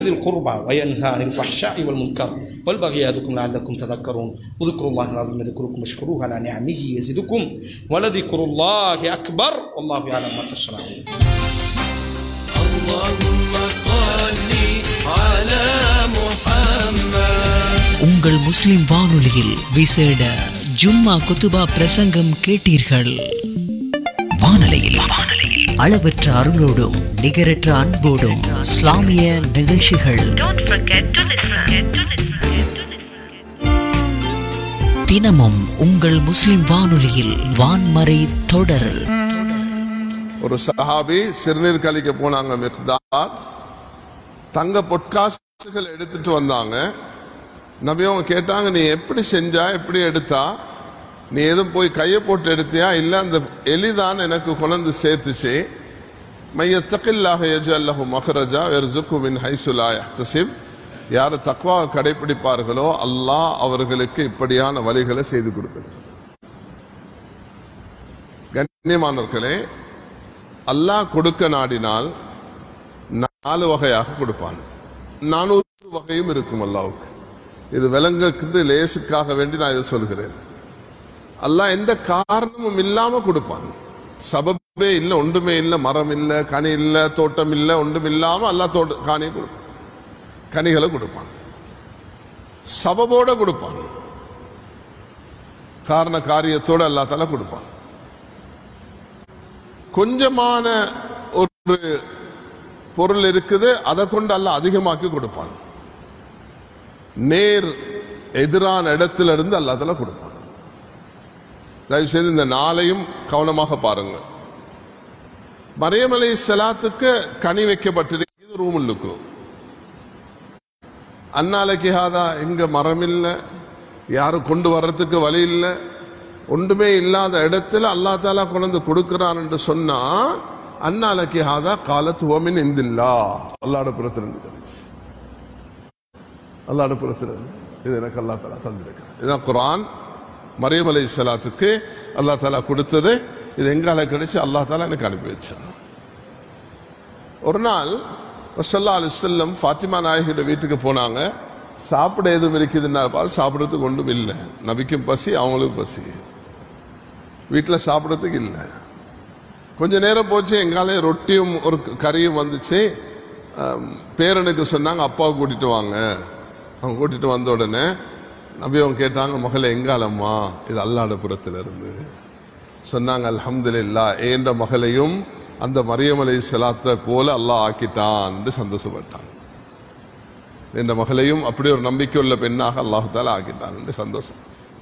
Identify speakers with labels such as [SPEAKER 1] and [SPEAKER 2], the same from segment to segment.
[SPEAKER 1] ذي القربى وينهى عن الفحشاء والمنكر والبغي يعظكم لعلكم تذكرون اذكروا الله العظيم يذكركم واشكروه على نعمه يزدكم ولذكر الله أكبر والله يعلم ما تصنعون
[SPEAKER 2] اللهم صل على محمد
[SPEAKER 3] உங்கள் முஸ்லிம் வானொலியில் விசேட ஜும்மா குத்துபா பிரசங்கம் கேட்டீர்கள் வானொலியில் அளவற்ற அருளோடும் நிகரற்ற அன்போடும் இஸ்லாமிய நிகழ்ச்சிகள்
[SPEAKER 4] Don't forget to listen. To listen. To listen.
[SPEAKER 3] தினமும் உங்கள் முஸ்லிம் வானொலியில் வான்மறை தொடர்
[SPEAKER 5] ஒரு சஹாபி சிறுநீர் கழிக்க போனாங்க மிக்தாத் தங்க பொட்காசுகள் எடுத்துட்டு வந்தாங்க நபி அவங்க கேட்டாங்க நீ எப்படி செஞ்சா எப்படி எடுத்தா நீ எதுவும் போய் கையை போட்டு எடுத்தியா இல்ல அந்த எலிதான் எனக்கு கொண்டு சேர்த்துச்சு மையத்தக்கில்லாக எஜல்லஹு மஹரஜா வெர்சுக்கு மின் ஹைசுலா யஹ்தசிப் யார் தக்வாவை கடைபிடிப்பார்களோ அல்லாஹ் அவர்களுக்கு இப்படியான வழிகளை செய்து கொடுக்கிறது கண்ணியமானவர்களே அல்லாஹ் கொடுக்க நாடினால் நாலு வகையாக கொடுப்பான் நானூறு வகையும் இருக்கும் அல்லாவுக்கு இது விலங்குக்கு லேசுக்காக வேண்டி நான் இதை சொல்கிறேன் அல்லாஹ் எந்த காரணமும் இல்லாம கொடுப்பான் சபபே இல்ல ஒன்றுமே இல்ல மரம் இல்ல கனி இல்ல தோட்டம் இல்ல ஒன்றும் இல்லாம அல்லாஹ் தோட்ட காணியை கொடுப்பான் கனிகளை கொடுப்பான் சபபோட கொடுப்பான் காரண காரியத்தோட அல்லா தலா கொடுப்பான் கொஞ்சமான ஒரு பொருள் இருக்குது அதை கொண்டு அல்ல அதிகமாக்கி கொடுப்பான் நேர் எதிரான இடத்துல இருந்து அல்லாதல கொடுப்பான் தயவு செய்து இந்த நாளையும் கவனமாக பாருங்க மரியமலை செலாத்துக்கு கனி வைக்கப்பட்டிருக்கிறது ரூமுள்ளுக்கு அன்னாலைக்கு ஹாதா இங்க மரம் இல்ல யாரும் கொண்டு வர்றதுக்கு வழி இல்ல ஒன்றுமே இல்லாத இடத்துல அல்லா தாலா கொண்டு வந்து கொடுக்கிறான் என்று சொன்னா அன்னாலைக்கு ஹாதா காலத்து ஓமின் இந்தில்லா அல்லாட புறத்திலிருந்து கிடைச்சு அல்லாட புறத்திலிருந்து இது எனக்கு அல்லா தாலா தந்திருக்கிறான் இதுதான் குரான் மரியம் அலை சலாத்துக்கு அல்லா தாலா கொடுத்தது இது எங்கால கிடைச்சு அல்லா தாலா எனக்கு அனுப்பி வச்சான் ஒரு நாள் ரசல்லா அலி செல்லம் ஃபாத்திமா நாயகியோட வீட்டுக்கு போனாங்க சாப்பிட எதுவும் இருக்குதுன்னா பார்த்து சாப்பிடறதுக்கு ஒன்றும் இல்லை நபிக்கும் பசி அவங்களுக்கும் பசி வீட்டில் சாப்பிடறதுக்கு இல்லை கொஞ்ச நேரம் போச்சு எங்காலே ரொட்டியும் ஒரு கறியும் வந்துச்சு ஆம், பேரனுக்கு சொன்னாங்க அப்பாவை கூட்டிட்டு வாங்க அவங்க கூட்டிட்டு வந்த உடனே நபி அவங்க கேட்டாங்க மகளே எங்காலம்மா இது அல்லாட புறத்துல இருந்து சொன்னாங்க அல்ஹம்துலில்லா ஏண்ட மகளையும் அந்த மரியமலை செலாத்த போல அல்லாஹ் ஆக்கிட்டான் என்று சந்தோஷப்பட்டாங்க என்ற மகளையும் அப்படி ஒரு நம்பிக்கை உள்ள பெண்ணாக அல்லாஹால ஆக்கிட்டான் என்று சந்தோஷம்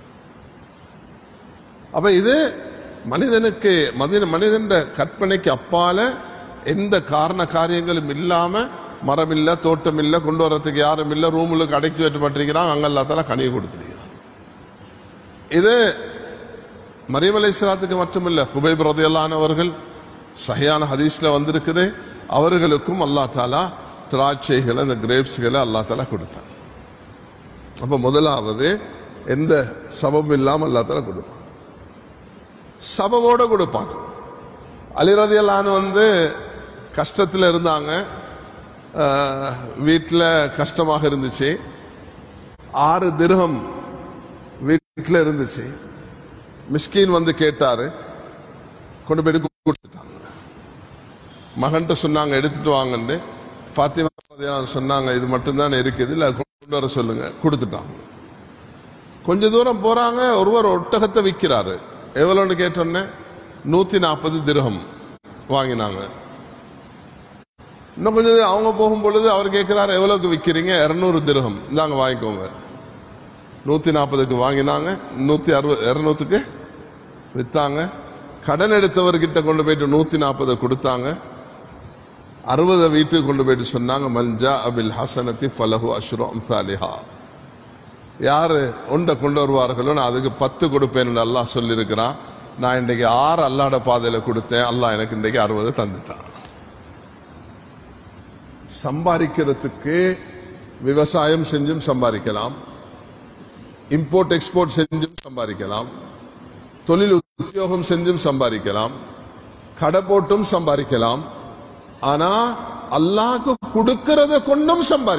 [SPEAKER 5] அப்ப இது மனிதனுக்கு மனித மனிதன் கற்பனைக்கு அப்பால எந்த காரண காரியங்களும் இல்லாம மரம் இல்ல தோட்டம் இல்ல கொண்டு வர்றதுக்கு யாரும் இல்ல ரூமுக்கு அடைச்சி வைக்கப்பட்டிருக்கிறான் அங்க அல்லாத்தால கனியை கொடுத்திருக்கிறான் இது மரியம் அலைஹிஸ்ஸலாத்துக்கு மட்டுமில்ல ஹுபைப் ரதையல்லானவர்கள் சஹியான ஹதீஸ்ல வந்திருக்குது அவர்களுக்கும் அல்லா தாலா திராட்சைகளை அந்த கிரேப்ஸ்களை அல்லா தாலா கொடுத்தான் அப்ப முதலாவது எந்த சபம் இல்லாம அல்லா தாலா கொடுப்பான் சபவோட கொடுப்பான் அலிரதியல்லான்னு வந்து கஷ்டத்துல இருந்தாங்க வீட்டில் கஷ்டமாக இருந்துச்சு ஆறு திரகம் வீட்டில் இருந்துச்சு மிஸ்கின் வந்து கேட்டாரு கொண்டு போயிட்டு கொடுத்துட்டாங்க மகன்கிட்ட சொன்னாங்க எடுத்துட்டு வாங்கன்னு ஃபாத்திமா ரலியல்லாஹு சொன்னாங்க இது மட்டும்தான் இருக்குது இல்ல கொண்டு வர சொல்லுங்க கொடுத்துட்டாங்க கொஞ்ச தூரம் போறாங்க ஒருவர் ஒட்டகத்தை விற்கிறாரு எவ்வளோன்னு கேட்டோன்னே நூத்தி நாற்பது திரகம் வாங்கினாங்க இன்னும் கொஞ்சம் தூரம் அவங்க போகும் பொழுது அவர் கேட்கிறாரு எவ்வளவுக்கு விற்கிறீங்க இருநூறு திரகம் இந்தாங்க வாங்கிக்கோங்க நூத்தி நாற்பதுக்கு வாங்கினாங்க நூத்தி அறுபது இருநூத்துக்கு வித்தாங்க கடன் எடுத்தவர்கிட்ட கொண்டு போயிட்டு நூத்தி நாற்பதை கொடுத்தாங்க அறுபதை வீட்டுக்கு கொண்டு போயிட்டு சொன்னாங்க மல்ஜா அபில் ஹசனத்தி ஃபலஹு அஷ்ரு அம்சாலிஹா யாரு ஒன்றை கொண்டு வருவார்களோ நான் அதுக்கு பத்து கொடுப்பேன்னு அல்லாஹ் சொல்லியிருக்கிறான் நான் இன்றைக்கு ஆறு அல்லாட பாதையில கொடுத்தேன் அல்லாஹ் எனக்கு இன்றைக்கு அறுபது தந்துட்டான் சம்பாதிக்கிறதுக்கு விவசாயம் செஞ்சும் சம்பாதிக்கலாம் இம்போர்ட் எக்ஸ்போர்ட் செஞ்சும் சம்பாதிக்கலாம் தொழில் உத்தியோகம் செஞ்சும் சம்பாதிக்கலாம் கடை போட்டும் சம்பாதிக்கலாம் ஆனா அல்லாஹ்க்கு கொடுக்கறத கொண்டும் சம்பாதி